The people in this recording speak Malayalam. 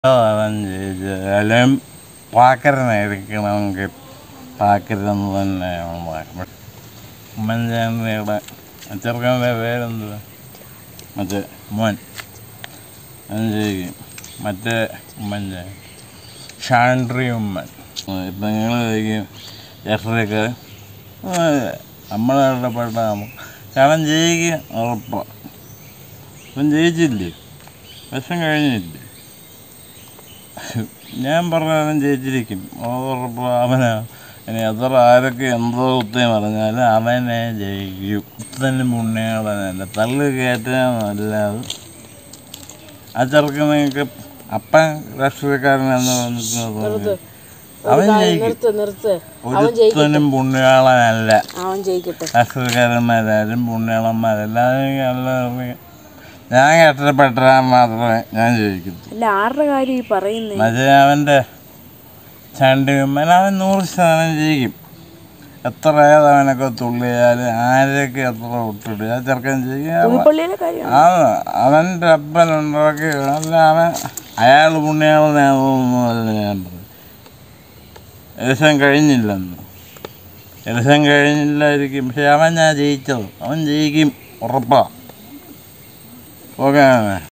അവൻ ജയിച്ചാലും പാക്കരനായിരിക്കണമെങ്കിൽ പാക്കരെന്ന് തന്നെയാണ് പറയുന്നത് ഉമ്മൻചാണ്ടിയുടെ ചെറുക്കൻ്റെ പേരെന്തുവാ മറ്റേ മോൻ അവൻ ജയിക്കും മറ്റേ ഉമ്മൻചാണ്ടി ഷാൻഡ്രി ഉമ്മൻ ഇപ്പം നിങ്ങൾ ചോദിക്കും എഫ്രയൊക്കെ നമ്മളെ ഇടപെട്ട കാരണം ജയിക്കുക ഉറപ്പാണ് ഇപ്പം ജയിച്ചില്ലേ വിഷം കഴിഞ്ഞില്ലേ ഞാൻ പറഞ്ഞാലും ജയിച്ചിരിക്കും അത് ഉറപ്പ് അവനാ ഇനി എത്ര ആരൊക്കെ എന്തോ കുത്തി പറഞ്ഞാലും അവനെ ജയിക്കും കുത്തനും പുണ്യാളനല്ല തള്ളു കയറ്റാന്നല്ലാതെ ആ ചെറുക്കനൊക്കെ അപ്പൻ രാഷ്ട്രീയക്കാരനെന്ന് പറഞ്ഞിട്ട് അവൻ ജയിക്കും നിർത്ത് നിർത്ത് അവൻ ജയിക്കട്ടെ ഒരുത്തനും പുണ്യാളനല്ല അവൻ ജയിക്കട്ടെ രാഷ്ട്രീയക്കാരന്മാരായാലും പുണ്യാളന്മാരെല്ലാവരും എല്ലാവരും ഞാൻ കഷ്ടപ്പെട്ടാൽ മാത്രമേ ഞാൻ ജയിക്കത്തു അല്ല ആരുടെ കാര്യം ഈ പറയുന്നേ മറ്റേ അവൻ്റെ ചണ്ടിയമ്മൻ അവൻ നൂറ് ശതമാനം ജയിക്കും എത്ര ഏതവനൊക്കെ തുള്ളിയാലും ആരൊക്കെ എത്ര വിട്ടിട്ട് ആ ചെറുക്കൻ ജയിക്കും അവൻ- പുതുപ്പള്ളിയിലെ കാര്യം ആ അവൻ്റെ അപ്പൻ ഉണ്ടാക്കി അല്ല അവൻ അയാൾ പുണ്യാളനാണെന്നല്ല ഞാൻ പറഞ്ഞു ഏകദേശം കഴിഞ്ഞില്ലെന്ന് ഏകദേശം കഴിഞ്ഞില്ലായിരിക്കും പക്ഷെ അവൻ ഞാൻ ജയിച്ചത് അവൻ ജയിക്കും ഉറപ്പാ ഓക്കെ